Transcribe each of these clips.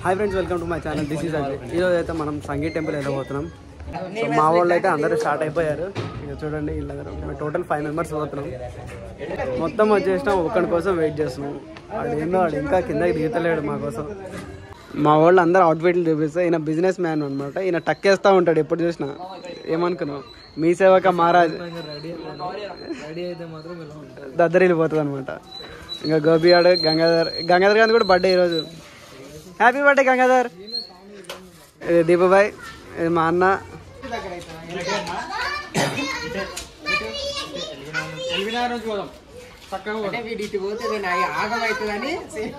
Hi friends welcome to my channel this is Ajay ఈరోజు అయితే మనం సంగీత్ టెంపుల్ వెళ్ళబోతున్నాం సో మా వాళ్ళు అయితే అందరూ స్టార్ట్ అయిపోయారు ఇక చూడండి వీళ్ళందరూ మేము టోటల్ ఫైవ్ మెంబర్స్ పోతున్నాం మొత్తం వచ్చేసినాం ఒకరి కోసం వెయిట్ చేస్తున్నాం వాడు ఏందో వాడు ఇంకా కిందకి దిగుతలేడు మా కోసం మా వాళ్ళు అందరూ అవుట్ఫిట్లు చూపిస్తే ఈయన బిజినెస్ మ్యాన్ అనమాట ఈయన టక్కేస్తూ ఉంటాడు ఎప్పుడు చూసినా ఏమనుకున్నావు మీ సేవక మహారాజ్ దద్దరిల్లిపోతుంది అనమాట ఇంకా గోపి ఆడు గంగాధర్ గంగాధర్ గారి కూడా బర్త్డే ఈరోజు హ్యాపీ బర్త్డే గంగాధర్ ఇది దీపబాయ్ ఇది మా అన్న అంటే వీడికి పోతే నేను ఆగమవుతుందని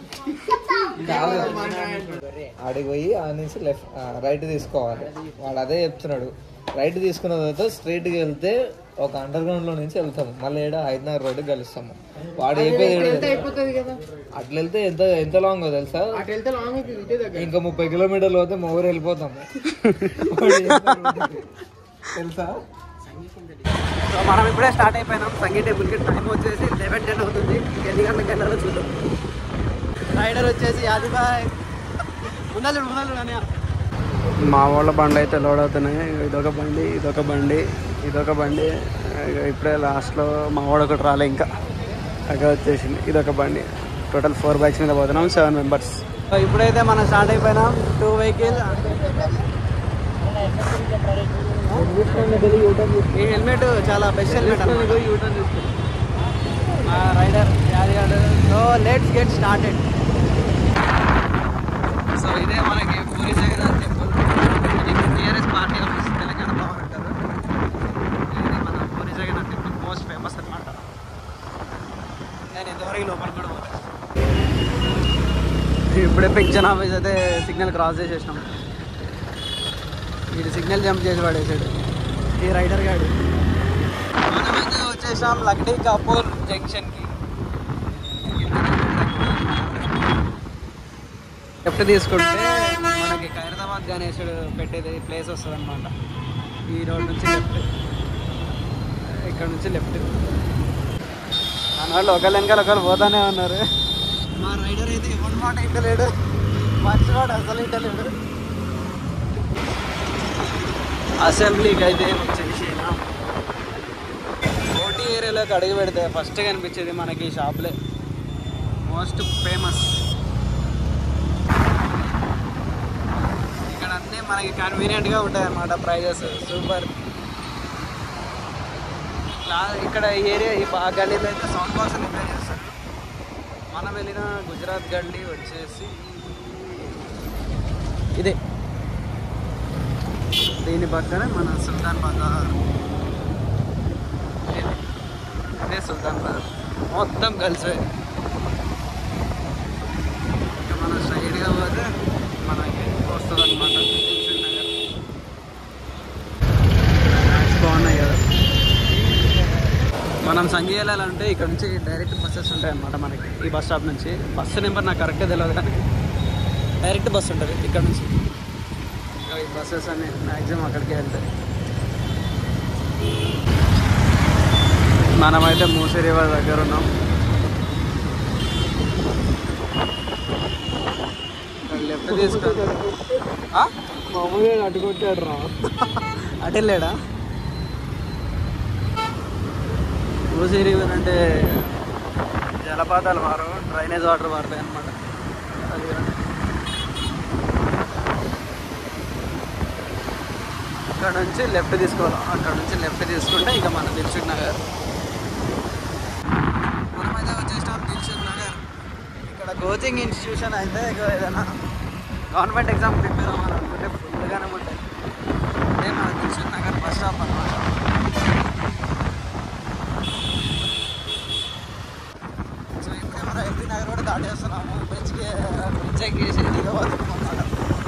ఆడికి పోయి ఆ నుంచి లెఫ్ట్ రైట్ తీసుకోవాలి వాడు అదే చెప్తున్నాడు రైట్ తీసుకున్న తర్వాత స్ట్రైట్కి వెళ్తే ఒక అండర్ గ్రౌండ్ లో నుంచి వెళ్తాము మళ్ళీ ఏడ హైదనగర్ రోడ్డు కలుస్తాము వాడు చెప్పేది అయిపోతుంది కదా అట్లా వెళ్తే ఎంత ఎంత లాంగ్ తెలుసా అటు వెళ్తే లాంగ్ అవుతుంది ఇటే దగ్గర ఇంకా ముప్పై కిలోమీటర్లు పోతే మా ఊరు వెళ్ళిపోతాము వాడు చెప్పేది తెలుసా సో మనం ఇప్పుడే స్టార్ట్ అయిపోయినాం సంగీత టెంపుల్కి టైం వచ్చేసి లెవెన్ టెన్ అవుతుంది ఎన్ని గంటలకు వెళ్ళాలో చూద్దాం రైడర్ వచ్చేసి యాదిబాయ్ ఉండాలి ఉండాలి అని మా వాళ్ళ బండి అయితే లోడ్ అవుతున్నాయి ఇదొక బండి ఇదొక బండి ఇదొక బండి ఇక ఇప్పుడే లాస్ట్లో మా వాడు ఒకటి రాలే ఇంకా అక్కడ వచ్చేసింది ఇదొక బండి టోటల్ ఫోర్ బైక్స్ మీద పోతున్నాం సెవెన్ మెంబర్స్ ఇప్పుడైతే మనం స్టార్ట్ అయిపోయినాం టూ వెహికల్ ఈ హెల్మెట్ చాలా బెస్ట్ హెల్మెట్ మా రైడర్ యాదిగాడు so let's get started so ఇదే మనకి Puri Jagannath temple nearest party office Telangana power అంటారు ఇది మన Puri Jagannath temple most famous అనమాట నేను ఇంతవరకు లోపల కూడా పోలేదు ఇప్పుడే పెన్షన్ ఆఫీస్ అయితే సిగ్నల్ క్రాస్ చేసేసినాం వీడు సిగ్నల్ జంప్ చేసి పడేసాడు ఈ రైడర్ గాడు మనమైతే వచ్చేసాం లక్డీ కపూర్ జంక్షన్కి లెఫ్ట్ తీసుకుంటే మనకి ఖైరదాబాద్ గణేశుడు పెట్టేది ప్లేస్ వస్తుంది అనమాట ఈ రోడ్ నుంచి లెఫ్ట్ ఇక్కడ నుంచి లెఫ్ట్ మన వాళ్ళు ఒకళ్ళు వెనకాల ఒకళ్ళు పోతానే ఉన్నారు మా రైడర్ అయితే ఎవరి మాట ఇంటలేడు మంచి వాడు అసలు ఇంటలేడు అసెంబ్లీకి అయితే వచ్చేసినాం ఓటీ ఏరియాలోకి అడుగు పెడితే ఫస్ట్ కనిపించేది మనకి ఈ షాప్లే మోస్ట్ ఫేమస్ ఇక్కడ అన్నీ మనకి కన్వీనియంట్గా ఉంటాయి అన్నమాట ప్రైజెస్ సూపర్ ఇక్కడ ఈ ఏరియా ఈ బా గల్లీలో అయితే సౌండ్ బాక్స్ రిపేర్ చేస్తారు మనం వెళ్ళిన గుజరాత్ గల్లీ వచ్చేసి ఇదే దీని పక్కనే మన సుల్తాన్ బజార్ ఇది. ఇదే సుల్తాన్ బజార్ మొత్తం కలిసే ఇక మనం స్ట్రైట్గా పోతే మనకి వస్తుంది అనమాట బాగున్నాయి కదా మనం సంజయ్ వెళ్ళాలంటే ఇక్కడ నుంచి డైరెక్ట్ బస్సెస్ ఉంటాయి అన్నమాట మనకి ఈ బస్ స్టాప్ నుంచి బస్సు నెంబర్ నాకు కరెక్ట్గా తెలియదు కానీ డైరెక్ట్ బస్సు ఉంటుంది ఇక్కడ నుంచి ఈ బస్సెస్ అన్ని మ్యాక్సిమం అక్కడికి వెళ్తాయి మనమైతే మూసీ రివర్ దగ్గర ఉన్నాం లెఫ్ట్ తీసుకో మామూలుగా అడ్డుకొట్టాడు రా అటు వెళ్ళాడా మూసీ రివర్ అంటే జలపాతాలు మారు డ్రైనేజ్ వాటర్ మారుతాయి అనమాట అది అక్కడ నుంచి లెఫ్ట్ తీసుకోవాలి అక్కడ నుంచి లెఫ్ట్ తీసుకుంటే ఇక మన దిల్సుఖ్ నగర్ మనమైతే వచ్చేసాం దిల్సుఖ్ నగర్ ఇక్కడ కోచింగ్ ఇన్స్టిట్యూషన్ అయితే ఇక ఏదైనా గవర్నమెంట్ ఎగ్జామ్ ప్రిపేర్ అవ్వాలనుకుంటే ఫుల్గానే ఉంటాయి అదే మన దిల్సుఖ్ నగర్ బస్ స్టాప్ అనమాట సో ఇప్పుడే మనం ఎల్బీ నగర్ కూడా దాటేస్తున్నాము బ్రిడ్జ్కి బ్రిడ్జ్ ఎక్కేసి దిగబోతున్నాం అన్నమాట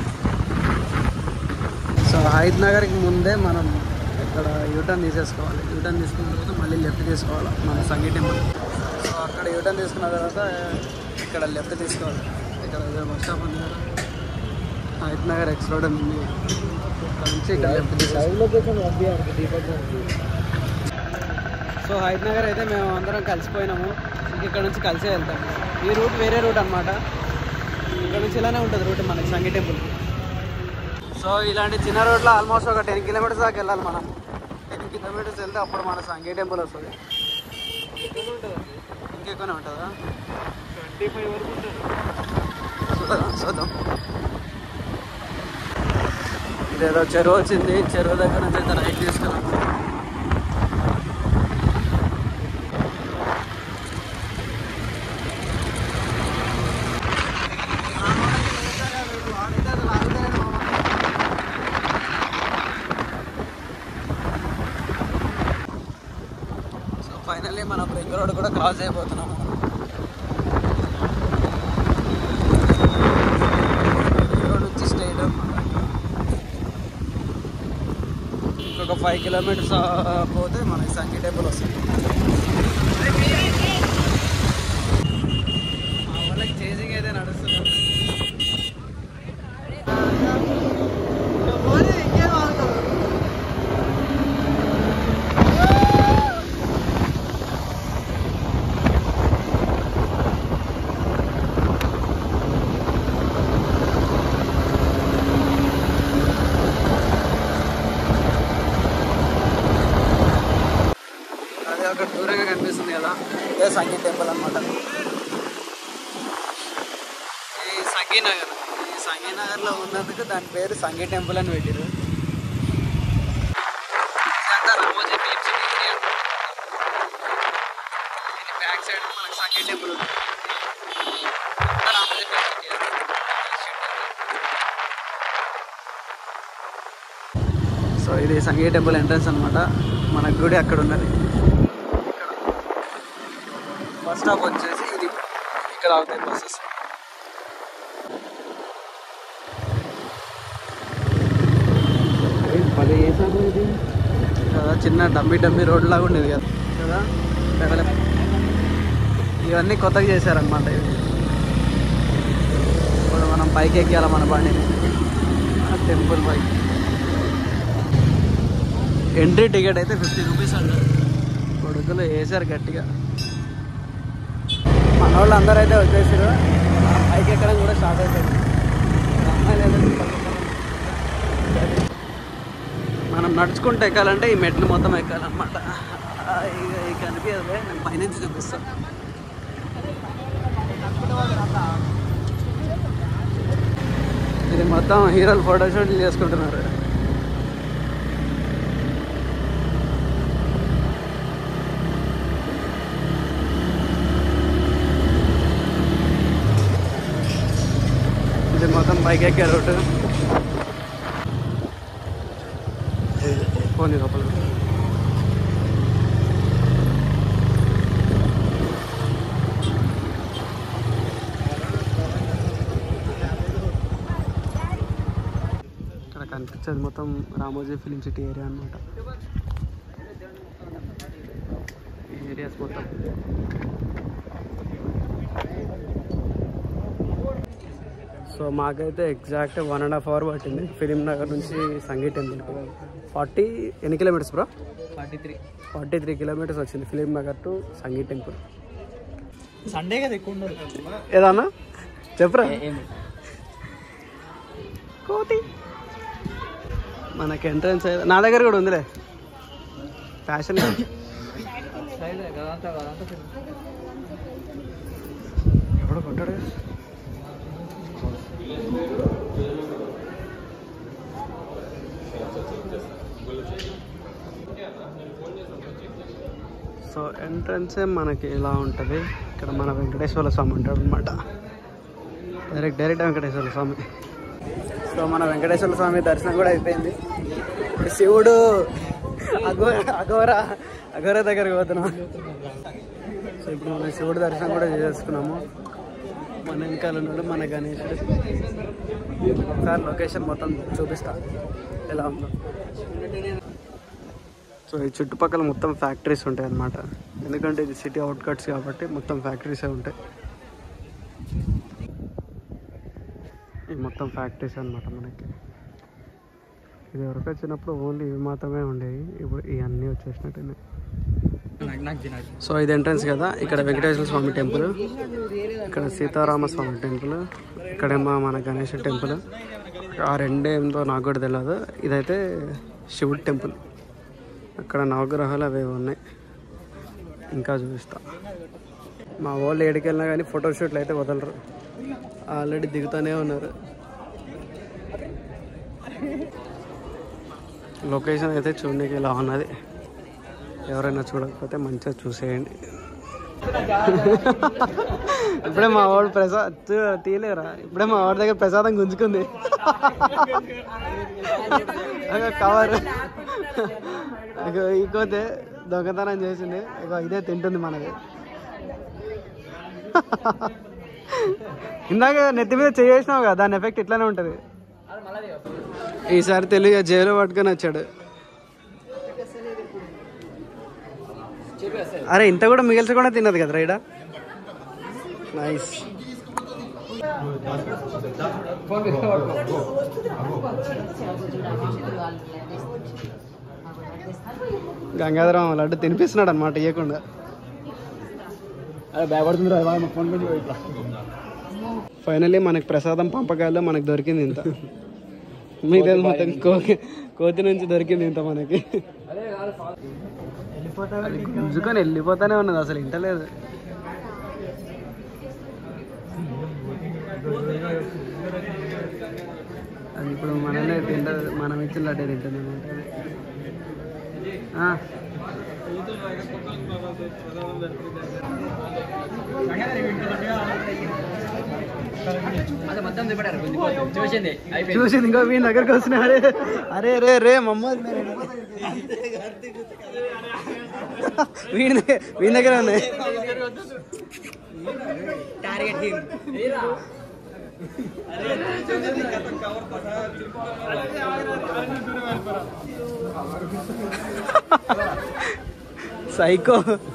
సో హైద్ నగర్కి ముందే మనం ఇక్కడ యూటర్న్ తీసేసుకోవాలి యూటర్న్ తీసుకున్న తర్వాత మళ్ళీ లెఫ్ట్ తీసుకోవాలి మన సంగీ టెంపుల్ సో అక్కడ యూటర్న్ తీసుకున్న తర్వాత ఇక్కడ లెఫ్ట్ తీసుకోవాలి ఇక్కడ ఏదో బస్ స్టాప్ ఉంది కదా హైద్ నగర్ ఎక్స్ రోడ్ ఉంది ఇక్కడ నుంచి ఇక్కడ లెఫ్ట్ తీసుకోవాలి లొకేషన్ పంపించాలి దీపక్ సో హైద్ నగర్ అయితే మేము అందరం కలిసిపోయినాము ఇంక ఇక్కడ నుంచి కలిసే వెళ్తాం ఈ రూట్ వేరే రూట్ అనమాట ఇక్కడ నుంచి ఇలానే ఉంటుంది రూట్ మనకి సంగీ టెంపుల్ సో ఇలాంటి చిన్న రోడ్లో ఆల్మోస్ట్ ఒక టెన్ కిలోమీటర్స్ దాకా వెళ్ళాలి మనం టెన్ కిలోమీటర్స్ వెళ్తే అప్పుడు మన సంగీ టెంపుల్ వస్తుంది ఇంకెక్కువనే ఉంటుందా ట్వంటీ ఫైవ్ వరకు ఉంటుంది చూద్దాం చూద్దాం ఇదేదో చెరువు వచ్చింది చెరువు దగ్గర నుంచి అయితే రైట్ తీసుకున్నాం సో ఫైనల్లీ మనం రింగ్ రోడ్ కూడా క్రాస్ అయిపోతున్నాం రోడ్ నుంచి స్ట్రైట్ ఇంకొక ఫైవ్ కిలోమీటర్స్ పోతే మనకి సంగీ టెంపుల్ వస్తుంది మా వాళ్ళకి చేసింగ్ అయితే నడుస్తుంది అదే అక్కడ దూరంగా కనిపిస్తుంది కదా ఇదే సంగీ టెంపుల్ అనమాట ఈ సంగీనగర్ ఈ సంగీనగర్లో ఉన్నందుకు దాని పేరు సంగీ టెంపుల్ అని పెట్టారు ఇదంతా రామోజీ ఫిలిం సిటీ ఏరియా అన్నమాట. దీని బ్యాక్ సైడ్ మనకి సంగీ టెంపుల్ ఉంటుంది ఇదంతా రామోజీ ఫిలిం సిటీ అన్నమాట. సో ఇది సంగీ టెంపుల్ ఎంట్రన్స్ అనమాట మన గుడి అక్కడ ఉన్నది బస్ స్టాప్ వచ్చేసి ఇది ఇక్కడ అవుతాయి బస్సెస్ పది ఏ సార్ ఇది కదా చిన్న డమ్మి డమ్మి రోడ్ లాగా ఉండేది కదా కదా డెవలప్ ఇవన్నీ కొత్తగా చేశారనమాట ఇవి ఇప్పుడు మనం పైకి ఎక్కాలి మన బండిని టెంపుల్ పైకి ఎంట్రీ టికెట్ అయితే ఫిఫ్టీ రూపీస్ అంటారు కొడుకులు వేసారు గట్టిగా మన వాళ్ళు అందరూ అయితే వచ్చేసారు పైకి ఎక్కడం కూడా స్టార్ట్ అయిపోయింది అమ్మాయిలు అయితే మనం నడుచుకుంటూ ఎక్కాలంటే ఈ మెట్లు మొత్తం ఎక్కాలన్నమాట ఆ, ఇక ఇక కనిపించదులే నేను పైనుంచి చూపిస్తాను ఇది మొత్తం హీరోలు ఫోటోషూట్లు చేసుకుంటున్నారు ఇది మొత్తం బైక్ ఎక్కే రోడ్డు పోనీ లోపల ఇక్కడ కనిపించేది మొత్తం రామోజీ ఫిలిం సిటీ ఏరియా అనమాట ఈ ఏరియాస్ మొత్తం సో మాకైతే exact one and half hour పట్టింది ఫిలిం నగర్ నుంచి సంగీ టెంపుల్ ఫార్టీ ఎన్ని kilometres bro forty three forty three kilometres వచ్చింది film Nagar to Sanghi temple Sunday కదా ఎక్కువ ఉండదు ఏదన్నా చెప్పరా కోతి మనకి ఎంట్రన్స్ నా దగ్గర కూడా ఉందిలే ఫ్యాషన్ సైడ్ కదంతా కదంతా ఎప్పుడు కొట్టాడు సో ఎంట్రన్సే మనకి ఇలా ఉంటుంది ఇక్కడ మన వెంకటేశ్వర స్వామి ఉంటాడు అనమాట direct direct Venkateswara Swami so మన వెంకటేశ్వర స్వామి దర్శనం కూడా అయిపోయింది శివుడు అఘోర అఘోర అఘోర దగ్గరికి పోతున్నాం సో ఇప్పుడు మనం శివుడు దర్శనం కూడా చేసుకున్నాము మన వెనకాల ఉన్నాడు మన గణేశుడు ఒకసారి లొకేషన్ మొత్తం చూపిస్తా ఎలా ఉందో సో ఈ చుట్టుపక్కల మొత్తం ఫ్యాక్టరీస్ ఉంటాయి అన్నమాట ఎందుకంటే ఇది సిటీ అవుట్కట్స్ కాబట్టి మొత్తం ఫ్యాక్టరీసే ఉంటాయి ఇది మొత్తం ఫ్యాక్టరీస్ అన్నమాట మనకి ఇది వరకు వచ్చినప్పుడు ఓన్లీ ఇవి మాత్రమే ఉండేవి ఇప్పుడు ఇవన్నీ వచ్చేసినట్టు నాకు తినాలి సో ఇది ఎంట్రన్స్ కదా ఇక్కడ వెంకటేశ్వర స్వామి టెంపుల్ ఇక్కడ సీతారామ స్వామి టెంపుల్ అక్కడేమో మన గణేష్ టెంపుల్ ఆ రెండేందో నాకు కూడా తెలియదు ఇదైతే శివుడి టెంపుల్ అక్కడ నవగ్రహాలు అవి ఉన్నాయి ఇంకా చూపిస్తా మా వాళ్ళు ఏడికి వెళ్ళినా కానీ ఫోటోషూట్లు అయితే వదలరు ఆల్రెడీ దిగుతూనే ఉన్నారు లొకేషన్ అయితే చూడడానికి ఇలా ఉన్నది ఎవరైనా చూడకపోతే మంచిగా చూసేయండి ఇప్పుడే మా వాడు ప్రసాద్ చూ- తీయలేరా ఇప్పుడే మా వాడి దగ్గర ప్రసాదం గుంజుకుంది అగో కవర్ ఇగో ఇంకోతే దొంగతనం చేసింది ఇగో ఇదే తింటుంది మనది ఇందాక నెత్తి మీద చేసినావు కదా దాని ఎఫెక్ట్ ఇట్లానే ఉంటుంది ఈసారి తెలుగు జైలు పట్టుకొని వచ్చాడు అరే ఇంత కూడా మిగిల్చకుండా తిన్నది కదా రైడా నైస్ గంగాధరం లడ్డు తినిపిస్తున్నాడు అనమాట ఇవ్వకుండా అరే భయపడుతుంది రా ఫోన్ పెట్టి ఇట్లా ఫైనల్లీ మనకి ప్రసాదం పంపకాయల్లో మనకు దొరికింది ఇంత మీద మొత్తం కోకి కోతి నుంచి దొరికింది ఇంత మనకి అది గుంజుకొని వెళ్ళిపోతానే ఉన్నది అసలు ఇంటలేదు అది ఇప్పుడు మనమే తింటది మనం ఇచ్చిన లడ్డే తింటుంది అనమాట అదే మొత్తం చూపెట్టారు చూసింది చూసింది ఇంకో వీని దగ్గరకు వస్తున్నా అరే అరే రే రే మమ్మ వీడి దగ్గర వీని దగ్గర ఉన్నాయి టార్గెట్ హిమ్ సైకో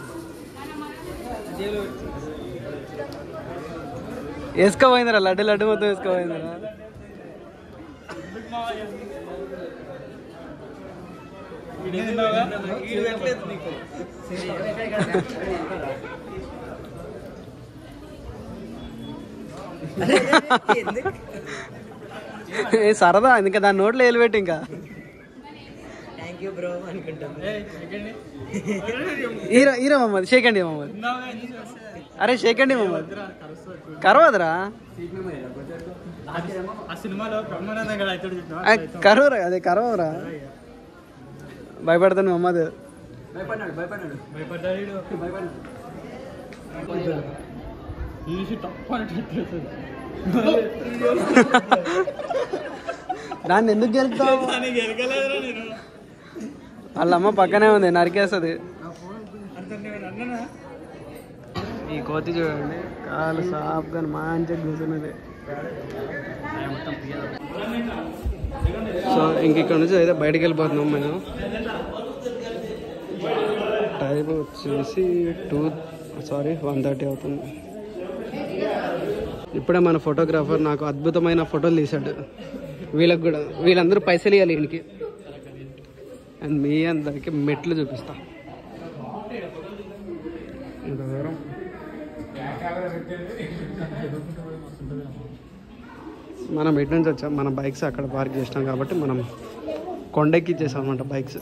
వేసుకోపోయిందిరా లడ్డు లడ్డు మొత్తం వేసుకోపోయిందిరా ఏ సరదా ఇంకా దాని నోట్లో వేలు ఇంకా థ్యాంక్ యూ బ్రో అనుకుంటుంది ఈరా ఈరా మమ్మది షేక్ అండి మమ్మది అరే షేక్ అండి మమ్మది కరవదురా ఆ సినిమాలో బ్రహ్మానందం గడ అవుతాడు చూసినావా? ఆ, కరవరా అదే కరవరా భయపడతాను మమ్మది భయపడ్డాడు భయపడ్డాడు భయపడ్డాడు వీడు. భయపడ్డాడు ఈసి తప్ప దాన్ని ఎందుకు గెలుస్తావు ఎరగలేదురా నేను వాళ్ళ అమ్మ పక్కనే ఉంది నరికేస్తుంది అన్ననా ఈ కోతి చూడండి కాలు సాఫ్గా మంచిగా కూర్చున్నది సో ఇంక ఇక్కడ నుంచి అయితే బయటకు వెళ్ళిపోతున్నాం మేము టైం వచ్చేసి టూ సారీ వన్ థర్టీ అవుతుంది ఇప్పుడే మన ఫోటోగ్రాఫర్ నాకు అద్భుతమైన ఫోటోలు తీశాడు వీళ్ళకి కూడా వీళ్ళందరూ పైసలు ఇవ్వాలి వీనికి అండ్ మీ అందరికి మెట్లు చూపిస్తా ఇంత దూరం మనం ఎటు నుంచి వచ్చాం మన బైక్స్ అక్కడ పార్క్ చేసినాం కాబట్టి మనం కొండెక్కి ఇచ్చేసాం అనమాట బైక్స్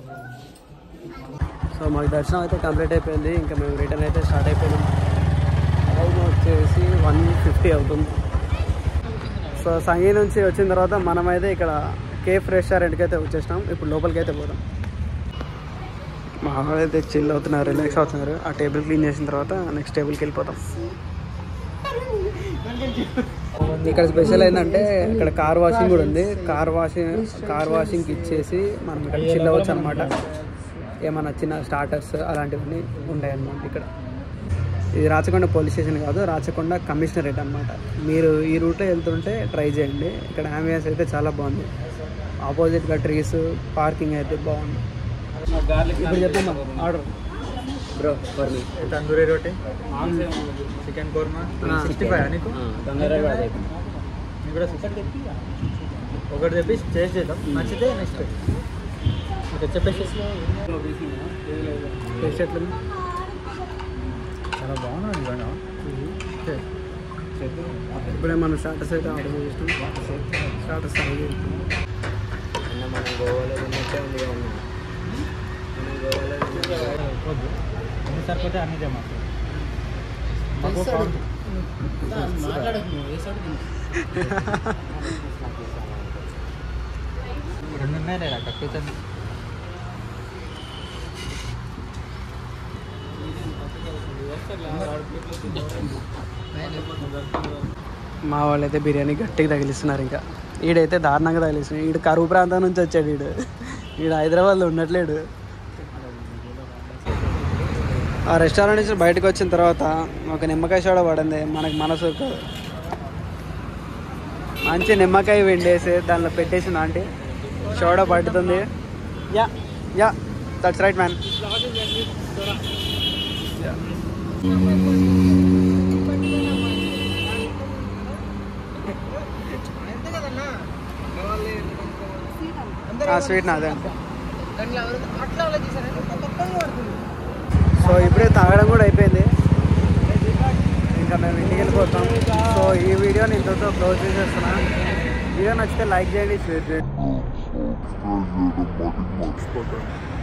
సో మాకు దర్శనం అయితే కంప్లీట్ అయిపోయింది ఇంకా మేము రిటర్న్ అయితే స్టార్ట్ అయిపోయినాం టైం వచ్చేసి వన్ ఫిఫ్టీ అవుతుంది సో సంగీ నుంచి వచ్చిన తర్వాత మనమైతే ఇక్కడ కేఫ్ రెస్టారెంట్కి అయితే వచ్చేసినాం ఇప్పుడు లోపలికి అయితే పోదాం మా వాళ్ళైతే చిల్ అవుతున్నారు రిలాక్స్ అవుతున్నారు ఆ టేబుల్ క్లీన్ చేసిన తర్వాత నెక్స్ట్ టేబుల్కి వెళ్ళిపోతాం ఇక్కడ స్పెషల్ ఏంటంటే ఇక్కడ కార్ వాషింగ్ కూడా ఉంది కార్ వాషింగ్ కార్ వాషింగ్కి ఇచ్చేసి మనం ఇక్కడ చిల్ అవ్వచ్చు అనమాట ఏమన్నా చిన్న స్టార్టర్స్ అలాంటివన్నీ ఉంటాయి అన్నమాట ఇక్కడ ఇది రాచకొండ పోలీస్ స్టేషన్ కాదు రాచకొండ కమిషనరేట్ అనమాట మీరు ఈ రూట్లో వెళ్తుంటే ట్రై చేయండి ఇక్కడ అంబియన్స్ అయితే చాలా బాగుంది ఆపోజిట్గా ట్రీస్ పార్కింగ్ అయితే బాగుంది ఇప్పుడు చెప్పండి order bro for me tandoori roti chicken korma sixty five నీకు నీకు కూడా సిక్స్టీ ఒకటి తెప్పి టేస్ట్ చేద్దాం నచ్చితే నెక్స్ట్ ఓకే చెప్పేసి టేస్ట్ ఎట్లుంది చాలా బాగున్నాడు ఇవన్న చేద్దాం ఇప్పుడే మనం స్టార్టర్స్ అయితే ఆర్డర్ చేసినాం స్టార్టర్స్ ఆర్డర్ చేసినాం అన్న మనం గోవాలో ఉన్నట్టే ఉంది కదా అన్న. మనం గోవాలో ఉన్నట్టే వద్దు అన్ని సరిపోతే అన్ని తెమ్మంటారు రెండు ఉన్నాయి లేదా కక్కుతుంది మా వాళ్ళైతే బిర్యానీ గట్టిగా తగిలిస్తున్నారు ఇంకా ఈడైతే దారుణంగా తగిలిస్తున్నాడు ఈడు కరువు ప్రాంతం నుంచి వచ్చాడు ఈడు ఈడు హైదరాబాద్లో ఉండట్లేడు ఆ రెస్టారెంట్ నుంచి బయటకు వచ్చిన తర్వాత ఒక నిమ్మకాయ సోడా పడింది మనకి మనసు ఒప్పదు. మంచి నిమ్మకాయ వెండేసి దానిలో పెట్టేసింది ఆంటీ సోడా పడుతుంది yeah yeah that's right man sweet నాదే సో ఇప్పుడే తాగడం కూడా అయిపోయింది ఇంకా మేము ఇంటికి వెళ్ళిపోతాం సో ఈ వీడియోని ఇంతతో క్లోజ్ చేసేస్తున్నా వీడియో నచ్చితే లైక్ చేయండి షేర్ చేయండి చేయడం మటుకు మర్చిపోకండి